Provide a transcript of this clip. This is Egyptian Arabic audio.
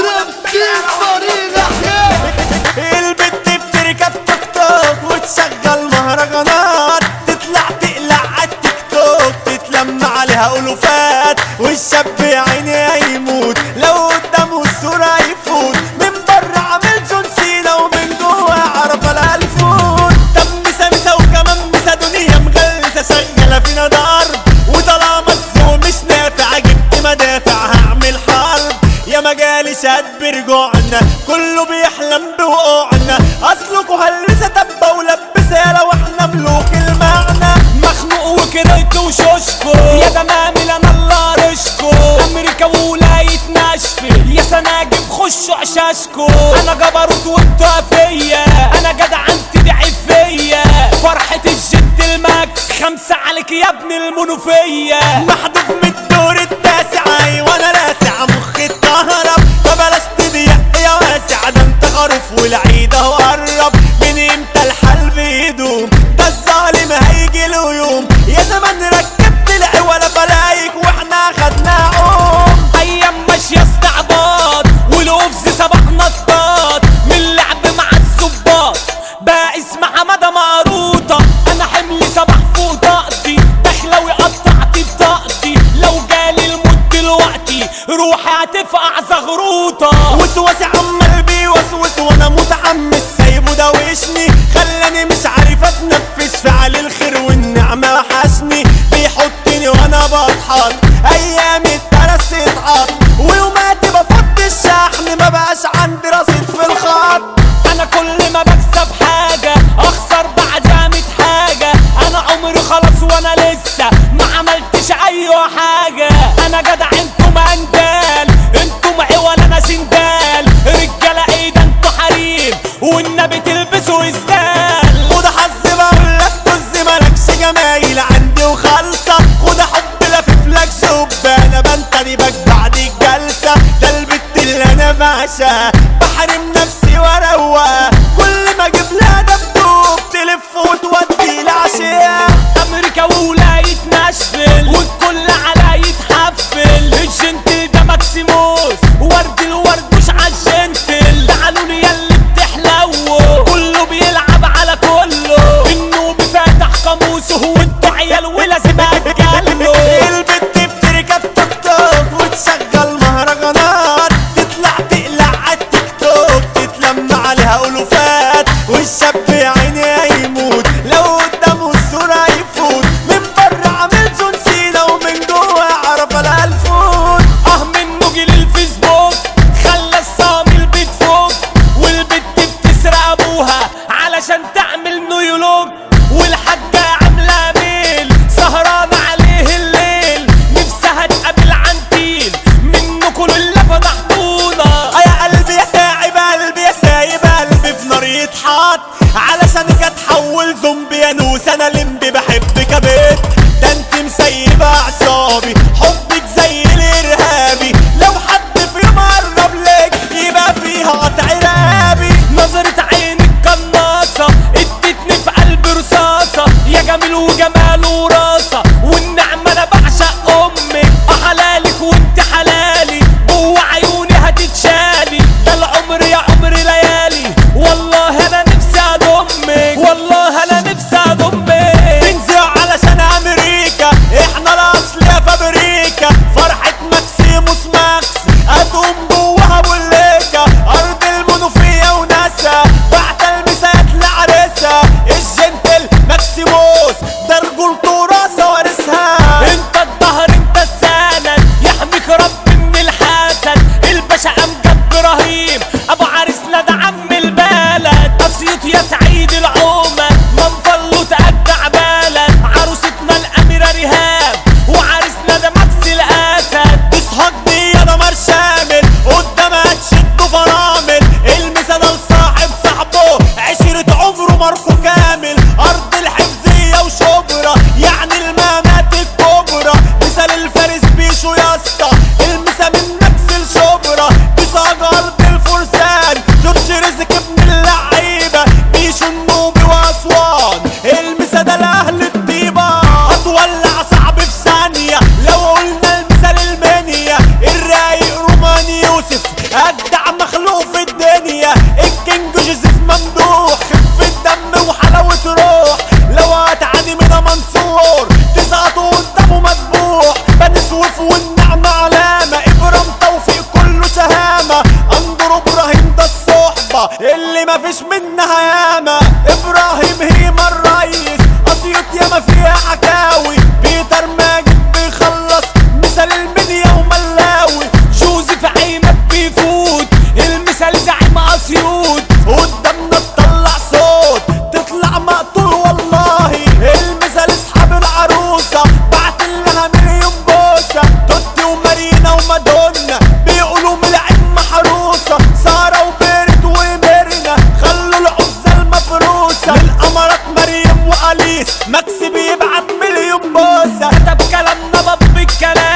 ولابسين طريق احياء البت بتركب توك توك وتشغل مهرجانات تطلع تقلع على التيك توك تتلم عليها الوفات والشاب يا عيني هيموت لو قدامه الصورة يفوت من بره عامل جون سينا ومن جوه عرف الالفون طب مسا مسا وكمان مسا دنيا مغلسة شغالة فينا ضرب وطالما الزوم مش نافع جبت مدافع هعمل حرب يا مجالي شاد برجوعنا كله بيحلم بوقوعنا اصلكوا هلسة تبة ولبسة لو احنا ملوك المعنى مخنوق وكرهت وشوشكو يا دمامل انا الله رشكو امريكا ولاية ناشفل يا سناجب خشوا عشاشكو انا جبروت وانتوا فيا انا جدع انت دعي فيا فرحة الجد الماكس خمسة عليك يا ابن المنوفية محذوف من الدور التاسع وانا راسع مخي اتكهرب فبلاش تضيق يا واسع ده انت خروف والعيد اهو قرب من امتى الحال بيدوم ده الظالم هيجي له يوم يا زمان ركبت العوالة فلايك واحنا خدنا عوم ايام ماشية استعباط والقفز صباح نطاط من اللعب مع الظباط بقى اسم حمادة مقروطة انا حملي صباح فوق طاقتي داخلة وقطعت بطاقتي لو جالي الموت دلوقتي روحي هتفقع زغروطة وسواسي عمال بيوسوس وانا متحمس سايبه دوشني خلاني مش عارف اتنفس فعل الخير والنعمة وحشني بيحطني وانا بضحك ايامي اترس اتعط ويوماتي بفض الشحن ما بقاش عندي رصيد في الخط انا كل ما بكسب حاجة اخسر بعدها ميت حاجة انا عمري خلاص وانا لسه ما عملتش اي حاجة انا جدع انتم اندال انتم عوال انا سندال رجالة ايه ده انتوا حريم والنبي تلبسوا اسدال خد حظ بقول لك طز مالكش جمايل عندي وخالصة خد حب لفف لك شبانة بنتني بك بعد الجلسة ده البت اللي انا بعشقها بحرم نفسي واروقها كل ما اجيب لها دبدوب تلف وتودي العشية امريكا وولاية ناشفيل والكل على يتحفل الجنتل ده ماكسيموس ورد الورد مش عالجنتل تعالوا لي ياللي بتحلو كله بيلعب على كله النوب فاتح قاموسه وانتوا عيال ولازم اتجلوا البت بتركب توك توك وتشغل مهرجانات تطلع تقلع على التيك توك تتلم عليها الوفات والشاب يا عيني هيموت لو قدامه الصورة يفوت من بره عامل جون سينا ومن جوه عرف الالفون اه من موجل الفيسبوك خلى الصامل بتفوق والبت بتسرق ابوها علشان تعمل نيولوج والحاجة عاملة ميل سهران عليه الليل نفسها تقابل عنتيل منكم اللي فضحتونا يا قلبي يا تعب قلبي يا سايب قلبي في نار يتحط علشانك اتحول زومبي يا نوس انا لمبي بحبك يا بيت ده انت مسيبة اعصابي حبك زي الارهابي لو حد في يوم قرب لك يبقى فيها قطع رقابي نظرة عينك قناصة ادتني في قلبي رصاصة يا جميل وجمال وراسة والنعمة انا بعشق امك اه حلالك وانت حلالي جوه عيوني هتتشالي ده العمر يا عمر ليالي والله انا نفسي اضمك والله انا نفسي اضمك تنزل علشان امريكا احنا الاصل يا فابريكا فرحة ماكسيموس ماكس هتقوم جواها بوليكا ارض المنوفية وناسا بعد المسات لعرسها الجنتل ماكسيموس ده رجولته راسة وارثها انت الظهر انت السند يحميك رب من الحسد الباشا امجد ابراهيم ابو عريسنا ده عم البلد اسيوط يا سعيد العومة منفلو تأجع بلد عروستنا الاميرة ريهام وعريسنا ده ماكس الاسد اسحاق دي يا دمار شامل قدامها تشدوا فرامل المثال لصاحب صاحبه عشرة عمره ماركو كامل ارض الحفظية وشبرا يعني المامات الكبرى مثال الفارس بيشو يا اسطى المسا من نفس الشبرا بصاج ارض الفرسان اللي مفيش منها ياما ابراهيم هيما الريس اسيوط ياما فيها حكاوي بيتر ماجد بيخلص مثال المنيا وملاوي جوزي في عينك بيفوت المثال زعيم اسيوط قدامنا تطلع صوت تطلع مقتول والله المثال اصحاب العروسة بعت لها مليون بوسة توتي ومارينا ومادونا بيقولوا من العين محروسة سارة وبيرت وميرنا خلوا العزة المفروسة للأمارات مريم وأليس ماكس بيبعت مليون بوسة كتب كلامنا باب الكلام